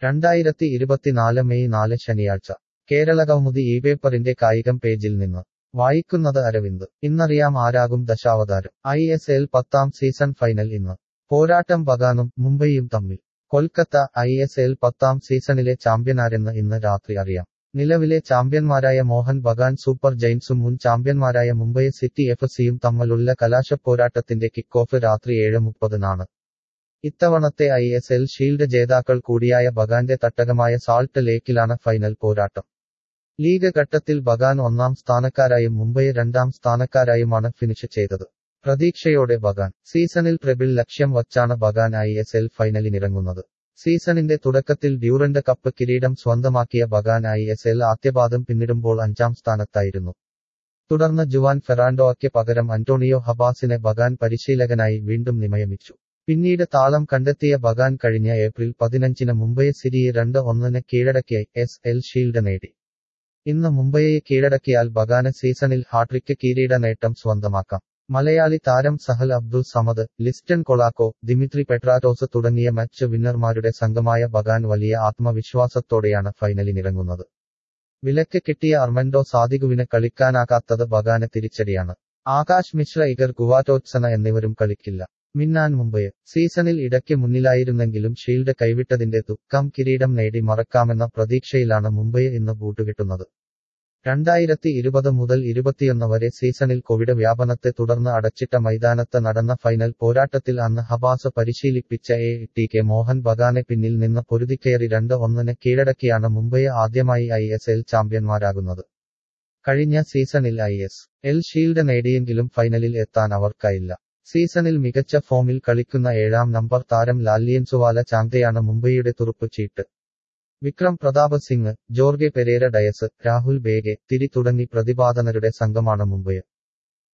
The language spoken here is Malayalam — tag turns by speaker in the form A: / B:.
A: രണ്ടായിരത്തി ഇരുപത്തിനാല് മെയ് നാല് ശനിയാഴ്ച കേരളകൗമുദി ഈ പേപ്പറിന്റെ കായികം പേജിൽ നിന്ന് വായിക്കുന്നത് അരവിന്ദ് ഇന്നറിയാം ആരാകും ദശാവതാരം ഐ എസ് എൽ പത്താം സീസൺ ഫൈനൽ ഇന്ന് പോരാട്ടം ബഗാനും മുംബൈയും തമ്മിൽ കൊൽക്കത്ത ഐ എസ് എൽ പത്താം സീസണിലെ ചാമ്പ്യനാരെന്ന് ഇന്ന് രാത്രി അറിയാം നിലവിലെ ചാമ്പ്യന്മാരായ മോഹൻ ബഗാൻ സൂപ്പർ ജയിൻസും മുൻ ചാമ്പ്യന്മാരായ മുംബൈ സിറ്റി എഫ് സിയും തമ്മിലുള്ള കലാശപ്പോരാട്ടത്തിന്റെ കിക്ക് ഓഫ് രാത്രി ഏഴ് മുപ്പതിനാണ് ഇത്തവണത്തെ ഐ എസ് എൽ ഷീൽഡ് ജേതാക്കൾ കൂടിയായ ബഗാന്റെ തട്ടകമായ സാൾട്ട് ലേക്കിലാണ് ഫൈനൽ പോരാട്ടം ലീഗ് ഘട്ടത്തിൽ ബഗാൻ ഒന്നാം സ്ഥാനക്കാരായും മുംബൈ രണ്ടാം സ്ഥാനക്കാരായുമാണ് ഫിനിഷ് ചെയ്തത് പ്രതീക്ഷയോടെ ബഗാൻ സീസണിൽ ട്രെബിൾ ലക്ഷ്യം വച്ചാണ് ബഗാൻ ഐ എസ് എൽ ഫൈനലിനിറങ്ങുന്നത് സീസണിന്റെ തുടക്കത്തിൽ ഡ്യൂറന്റ് കപ്പ് കിരീടം സ്വന്തമാക്കിയ ബഗാൻ ഐ എസ് എൽ ആദ്യപാദം പിന്നിടുമ്പോൾ അഞ്ചാം സ്ഥാനത്തായിരുന്നു തുടർന്ന് ജുവാൻ ഫെറാൻഡോയ്ക്ക് പകരം അന്റോണിയോ ഹബാസിനെ ബഗാൻ പരിശീലകനായി വീണ്ടും നിയമയിച്ചു പിന്നീട് താളം കണ്ടെത്തിയ ബഗാൻ കഴിഞ്ഞ ഏപ്രിൽ പതിനഞ്ചിന് മുംബൈ സിറ്റിയെ രണ്ട് ഒന്നിന് കീഴടക്കി എസ് എൽ ഷീൽഡ് നേടി ഇന്ന് മുംബൈയെ കീഴടക്കിയാൽ ബഗാന് സീസണിൽ ഹാട്രിക്ക് കിരീട നേട്ടം സ്വന്തമാക്കാം മലയാളി താരം സഹൽ അബ്ദുൾ സമദ് ലിസ്റ്റൺ കൊളാക്കോ ദിമിത്രി പെട്രാറ്റോസ് തുടങ്ങിയ മാച്ച് വിന്നർമാരുടെ സംഘമായ ബഗാൻ വലിയ ആത്മവിശ്വാസത്തോടെയാണ് ഫൈനലിനിറങ്ങുന്നത് വിലക്ക് കിട്ടിയ അർമൻഡോ സാദികുവിന് കളിക്കാനാകാത്തത് ബഗാന് തിരിച്ചടിയാണ് ആകാശ് മിശ്ര ഇഗർ ഗുവാറ്റോത്സന എന്നിവരും കളിക്കില്ല മിന്നാൻ മുംബൈ സീസണിൽ ഇടയ്ക്ക് മുന്നിലായിരുന്നെങ്കിലും ഷീൽഡ് കൈവിട്ടതിന്റെ ദുഃഖം കിരീടം നേടി മറക്കാമെന്ന പ്രതീക്ഷയിലാണ് മുംബൈ ഇന്ന് ബൂട്ടുകിട്ടുന്നത് രണ്ടായിരത്തി ഇരുപത് മുതൽ ഇരുപത്തിയൊന്ന് വരെ സീസണിൽ കോവിഡ് വ്യാപനത്തെ തുടർന്ന് അടച്ചിട്ട മൈതാനത്ത് നടന്ന ഫൈനൽ പോരാട്ടത്തിൽ അന്ന് ഹബാസ് പരിശീലിപ്പിച്ച എ ടി കെ മോഹൻ ബഗാനെ പിന്നിൽ നിന്ന് പൊരുതിക്കയറി രണ്ട് ഒന്നിന് കീഴടക്കിയാണ് മുംബൈ ആദ്യമായി ഐ എസ് എൽ ചാമ്പ്യന്മാരാകുന്നത് കഴിഞ്ഞ സീസണിൽ ഐ എസ് എൽ ഷീൽഡ് നേടിയെങ്കിലും ഫൈനലിൽ എത്താൻ അവർക്കായില്ല സീസണിൽ മികച്ച ഫോമിൽ കളിക്കുന്ന ഏഴാം നമ്പർ താരം ലാലിയൻസുവാല ചാന്തയാണ് മുംബൈയുടെ തുറുപ്പ് ചീട്ട് Vikram Pratap Singh Jorge Pereyra Diaz Rahul Bheke തിരി തുടങ്ങി പ്രതിപാദനരുടെ സംഘമാണ് മുംബൈ